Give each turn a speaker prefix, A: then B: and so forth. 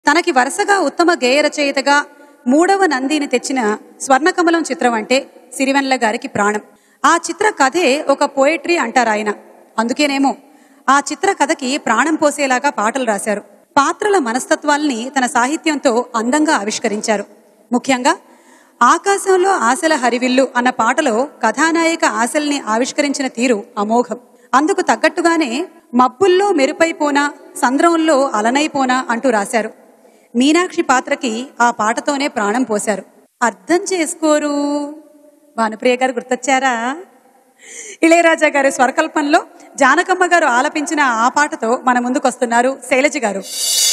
A: తనకి వరుసగా ఉత్తమ గేయ రచయితగా మూడవ నందిని తెచ్చిన స్వర్ణకమలం చిత్రం అంటే సిరివెన్ల గారికి ప్రాణం ఆ చిత్ర కథే ఒక పోయట్రీ అంటారు ఆయన అందుకేనేమో ఆ చిత్ర కథకి ప్రాణం పోసేలాగా పాటలు రాశారు పాత్రల మనస్తత్వాల్ని తన సాహిత్యంతో అందంగా ఆవిష్కరించారు ముఖ్యంగా ఆకాశంలో ఆశల హరివిల్లు అన్న పాటలో కథానాయిక ఆశల్ని ఆవిష్కరించిన తీరు అమోఘం అందుకు తగ్గట్టుగానే మబ్బుల్లో మెరుపైపోనా సంద్రంలో అలనైపోనా అంటూ రాశారు మీనాక్షి పాత్రకి ఆ పాటతోనే ప్రాణం పోశారు అర్థం చేసుకోరు భానుప్రియ గారు గుర్తొచ్చారా ఇళయరాజా గారి స్వరకల్పంలో జానకమ్మ గారు ఆలపించిన ఆ పాటతో మన ముందుకు వస్తున్నారు శైలజ గారు